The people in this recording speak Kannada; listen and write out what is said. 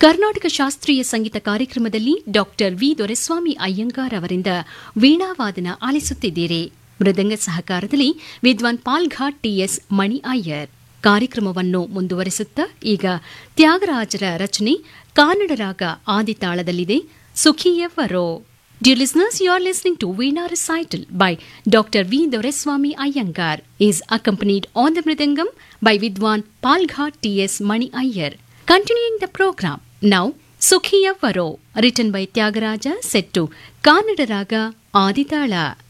ಕರ್ನಾಟಕ ಶಾಸ್ತ್ರೀಯ ಸಂಗೀತ ಕಾರ್ಯಕ್ರಮದಲ್ಲಿ ಡಾಕ್ಟರ್ ವಿ ದೊರೆಸ್ವಾಮಿ ಅಯ್ಯಂಗಾರ್ ಅವರಿಂದ ವೀಣಾವಾದನ ಆಲಿಸುತ್ತಿದ್ದೀರಿ ಮೃದಂಗ ಸಹಕಾರದಲ್ಲಿ ವಿದ್ವಾನ್ ಪಾಲ್ಘಾಟ್ ಟಿಎಸ್ ಮಣಿ ಅಯ್ಯರ್ ಕಾರ್ಯಕ್ರಮವನ್ನು ಮುಂದುವರೆಸುತ್ತಾ ಈಗ ತ್ಯಾಗರಾಜರ ರಚನೆ ಕನ್ನಡ ರಾಗ ಆದಿತಾಳದಲ್ಲಿದೆ ಸುಖಿಯವರೋ Dear listeners, you are listening to Veena Recital by Dr. V. Doreswamy Iyengar is accompanied on the Mridangam by Vidwan Palghat T.S. Mani Iyer. Continuing the program, now Sukhiya Varo, written by Tyagaraja, set to Kannada Raga Aditala.